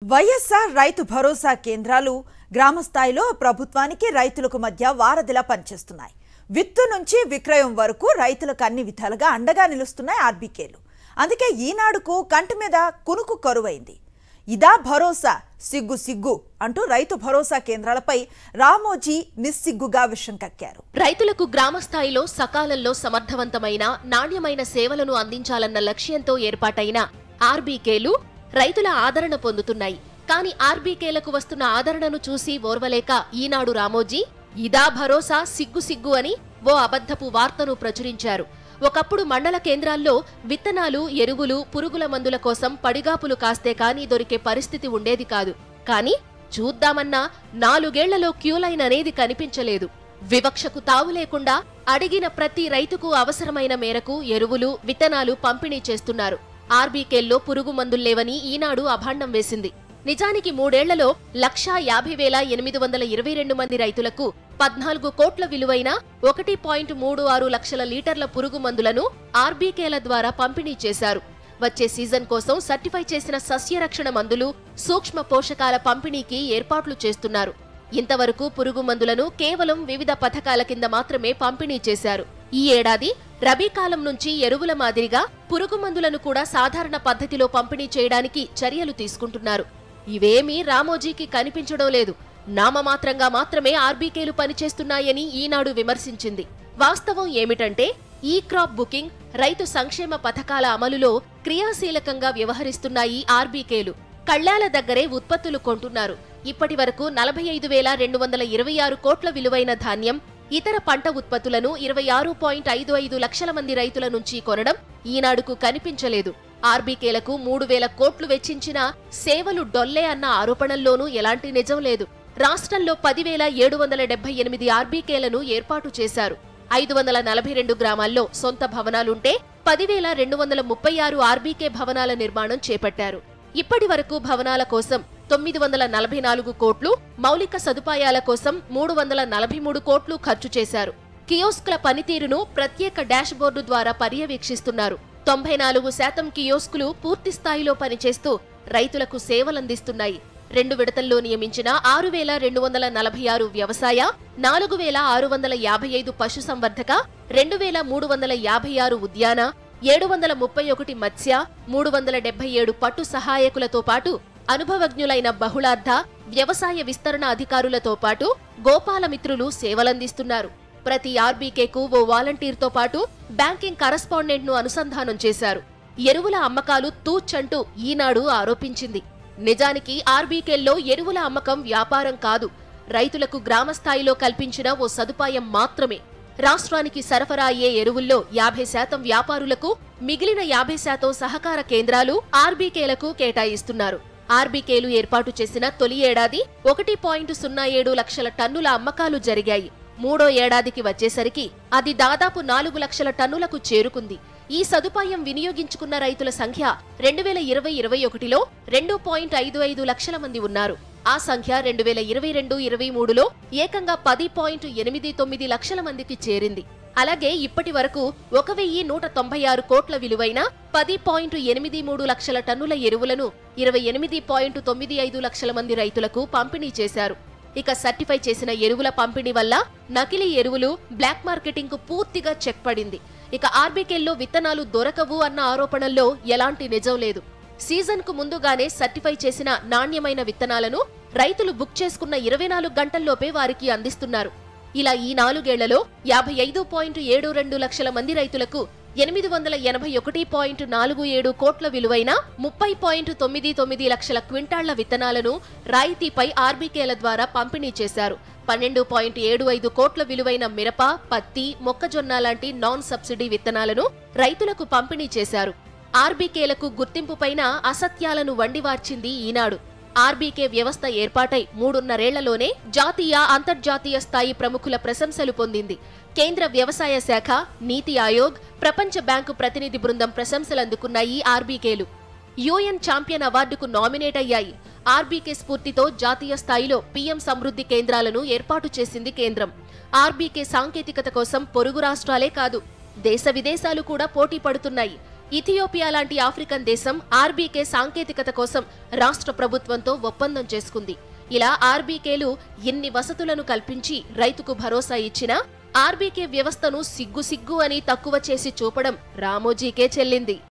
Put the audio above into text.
వైఎస్ఆర్ రైతు భరోసా కేంద్రాలు గ్రామ స్థాయిలో ప్రభుత్వానికి రైతులకు మధ్య వారధిలా పనిచేస్తున్నాయి విత్తు నుంచి విక్రయం వరకు రైతులకు అన్ని విధాలుగా అండగా నిలుస్తున్నాయి ఆర్బీకేలు అందుకే ఈనాడుకు కంటి మీద కునుకు కరువైంది ఇదా భరోసా సిగ్గు సిగ్గు అంటూ రైతు భరోసా కేంద్రాలపై రామోజీ నిస్సిగ్గుగా విషం కక్కారు రైతులకు గ్రామ స్థాయిలో సకాలంలో సమర్థవంతమైన నాణ్యమైన సేవలను అందించాలన్న లక్ష్యంతో ఏర్పాటైన ఆర్బీకేలు రైతుల ఆదరణ పొందుతున్నాయి కానీ ఆర్బీకేలకు వస్తున్న ఆదరణను చూసి ఓర్వలేక ఈనాడు రామోజీ ఇదా భరోసా సిగ్గు సిగ్గు అని ఓ అబద్ధపు వార్తను ప్రచురించారు ఒకప్పుడు మండల కేంద్రాల్లో విత్తనాలు ఎరువులు పురుగుల మందుల కోసం పడిగాపులు కాస్తే కానీ దొరికే పరిస్థితి ఉండేది కాదు కానీ చూద్దామన్నా నాలుగేళ్లలో క్యూలైన్ అనేది కనిపించలేదు వివక్షకు తావు లేకుండా అడిగిన ప్రతి రైతుకు అవసరమైన మేరకు ఎరువులు విత్తనాలు పంపిణీ చేస్తున్నారు ఆర్బీకేల్లో పురుగు మందుల్లేవని ఈనాడు అభాండం వేసింది నిజానికి మూడేళ్లలో లక్షా యాభై వేల ఎనిమిది వందల ఇరవై రెండు మంది రైతులకు పద్నాలుగు కోట్ల విలువైన ఒకటి పాయింట్ మూడు ఆరు లక్షల లీటర్ల పురుగు మందులను ఆర్బీకేల ద్వారా పంపిణీ చేశారు వచ్చే సీజన్ కోసం సర్టిఫై చేసిన సస్యరక్షణ మందులు సూక్ష్మ పోషకాల పంపిణీకి ఏర్పాట్లు చేస్తున్నారు ఇంతవరకు పురుగు మందులను కేవలం వివిధ పథకాల కింద మాత్రమే పంపిణీ చేశారు ఈ ఏడాది రబీ కాలం నుంచి ఎరువుల మాదిరిగా పురుగు మందులను కూడా సాధారణ పద్ధతిలో పంపిణీ చేయడానికి చర్యలు తీసుకుంటున్నారు ఇవేమీ రామోజీకి కనిపించడం లేదు నామమాత్రంగా మాత్రమే ఆర్బీకేలు పనిచేస్తున్నాయని ఈనాడు విమర్శించింది వాస్తవం ఏమిటంటే ఈ క్రాప్ బుకింగ్ రైతు సంక్షేమ పథకాల అమలులో క్రియాశీలకంగా వ్యవహరిస్తున్నాయి ఆర్బీకేలు కళ్యాల దగ్గరే ఉత్పత్తులు కొంటున్నారు ఇప్పటి వరకు నలభై ఐదు వేల రెండు వందల ఇరవై ఆరు కోట్ల విలువైన ధాన్యం ఇతర పంట ఉత్పత్తులను ఇరవై ఆరు పాయింట్ ఐదు ఐదు లక్షల మంది రైతుల నుంచి కొనడం ఈనాడుకు కనిపించలేదు ఆర్బీకేలకు మూడు వేల కోట్లు వెచ్చించిన సేవలు డొల్లే అన్న ఆరోపణల్లోనూ ఎలాంటి నిజం లేదు రాష్ట్రంలో పదివేల ఏడు వందల డెబ్బై ఎనిమిది ఆర్బీకేలను ఏర్పాటు చేశారు ఐదు వందల నలభై రెండు గ్రామాల్లో సొంత భవనాలుంటే పదివేల రెండు వందల ముప్పై ఆరు ఆర్బీకే భవనాల నిర్మాణం చేపట్టారు ఇప్పటి వరకు భవనాల కోసం తొమ్మిది వందల నలభై నాలుగు కోట్లు మౌలిక సదుపాయాల కోసం మూడు వందల నలభై మూడు కోట్లు ఖర్చు చేశారు కియోస్కుల పనితీరును ప్రత్యేక డాష్ బోర్డు ద్వారా పర్యవేక్షిస్తున్నారు తొంభై నాలుగు శాతం కియోస్కులు పూర్తి స్థాయిలో పనిచేస్తూ రైతులకు సేవలందిస్తున్నాయి రెండు విడతల్లో నియమించిన ఆరు వేల రెండు వందల నలభై ఆరు వ్యవసాయ నాలుగు వేల ఆరు వందల యాభై ఐదు పశుసంవర్ధక రెండు వేల మూడు వందల యాభై ఆరు ఉద్యాన ఏడు వందల ముప్పై ఒకటి మత్స్య మూడు వందల డెబ్బై ఏడు పట్టు సహాయకులతో పాటు అనుభవజ్ఞులైన బహుళార్థ వ్యవసాయ విస్తరణ అధికారులతో పాటు గోపాలమిత్రులు సేవలందిస్తున్నారు ప్రతి ఆర్బీకేకు ఓ వాలంటీర్తో పాటు బ్యాంకింగ్ కరస్పాండెంట్ను అనుసంధానం చేశారు ఎరువుల అమ్మకాలు తూచంటూ ఈనాడు ఆరోపించింది నిజానికి ఆర్బీకేల్లో ఎరువుల అమ్మకం వ్యాపారం కాదు రైతులకు గ్రామ స్థాయిలో కల్పించిన ఓ సదుపాయం మాత్రమే రాష్ట్రానికి సరఫరా అయ్యే ఎరువుల్లో యాభై శాతం వ్యాపారులకు మిగిలిన యాభై శాతం సహకార కేంద్రాలు ఆర్బీకేలకు కేటాయిస్తున్నారు ఆర్బీకేలు ఏర్పాటు చేసిన తొలి ఏడాది ఒకటి పాయింట్ సున్నా ఏడు లక్షల టన్నుల అమ్మకాలు జరిగాయి మూడో ఏడాదికి వచ్చేసరికి అది దాదాపు నాలుగు లక్షల టన్నులకు చేరుకుంది ఈ సదుపాయం వినియోగించుకున్న రైతుల సంఖ్య రెండు వేల ఇరవై ఇరవై ఒకటిలో రెండు పాయింట్ ఐదు ఐదు లక్షల మంది ఉన్నారు ఆ సంఖ్య రెండు వేల ఇరవై రెండు ఇరవై మూడులో ఏకంగా పది పాయింట్ ఎనిమిది తొమ్మిది లక్షల మందికి చేరింది అలాగే ఇప్పటి వరకు ఒక వెయ్యి నూట తొంభై ఆరు కోట్ల విలువైన పది పాయింట్ ఎనిమిది మూడు లక్షల టన్నుల ఎరువులను ఇరవై ఎనిమిది పాయింట్ తొమ్మిది ఐదు లక్షల మంది రైతులకు పంపిణీ చేశారు ఇక సర్టిఫై చేసిన ఎరువుల పంపిణీ వల్ల నకిలీ ఎరువులు బ్లాక్ మార్కెటింగ్ కు పూర్తిగా చెక్ పడింది ఇక ఆర్బీకేల్లో విత్తనాలు దొరకవు అన్న ఆరోపణల్లో ఎలాంటి నిజం లేదు సీజన్ కు ముందుగానే సర్టిఫై చేసిన నాణ్యమైన విత్తనాలను రైతులు బుక్ చేసుకున్న ఇరవై నాలుగు గంటల్లోపే వారికి అందిస్తున్నారు ఇలా ఈ నాలుగేళ్లలో యాభై ఐదు పాయింట్ ఏడు రెండు లక్షల మంది రైతులకు ఎనిమిది వందల ఎనభై ఒకటి పాయింట్ నాలుగు ఏడు కోట్ల విలువైన ముప్పై పాయింట్ తొమ్మిది తొమ్మిది లక్షల క్వింటాళ్ల విత్తనాలను రాయితీపై ఆర్బీకేల ద్వారా పంపిణీ చేశారు పన్నెండు పాయింట్ ఏడు ఐదు కోట్ల విలువైన మిరప పత్తి మొక్కజొన్న లాంటి నాన్ సబ్సిడీ విత్తనాలను రైతులకు పంపిణీ చేశారు ఆర్బీకేలకు గుర్తింపుపైన అసత్యాలను వండివార్చింది ఈనాడు ఆర్బీకే వ్యవస్థ ఏర్పాటై మూడున్నరేళ్లలోనే జాతీయ అంతర్జాతీయ స్థాయి ప్రముఖుల ప్రశంసలు పొందింది కేంద్ర వ్యవసాయ శాఖ నీతి ఆయోగ్ ప్రపంచ బ్యాంకు ప్రతినిధి బృందం ప్రశంసలందుకున్నాయి ఆర్బీకేలు యుఎన్ ఛాంపియన్ అవార్డుకు నామినేట్ అయ్యాయి ఆర్బీకే స్ఫూర్తితో జాతీయ స్థాయిలో పీఎం సమృద్ధి కేంద్రాలను ఏర్పాటు చేసింది కేంద్రం ఆర్బీకే సాంకేతికత కోసం పొరుగు రాష్ట్రాలే కాదు దేశ విదేశాలు కూడా పోటీ పడుతున్నాయి ఇథియోపియా లాంటి ఆఫ్రికన్ దేశం ఆర్బీకే సాంకేతికత కోసం రాష్ట్ర ప్రభుత్వంతో ఒప్పందం చేసుకుంది ఇలా ఆర్బీకేలు ఎన్ని వసతులను కల్పించి రైతుకు భరోసా ఇచ్చినా ఆర్బీకే వ్యవస్థను సిగ్గు సిగ్గు అని తక్కువ చేసి చూపడం రామోజీకే చెల్లింది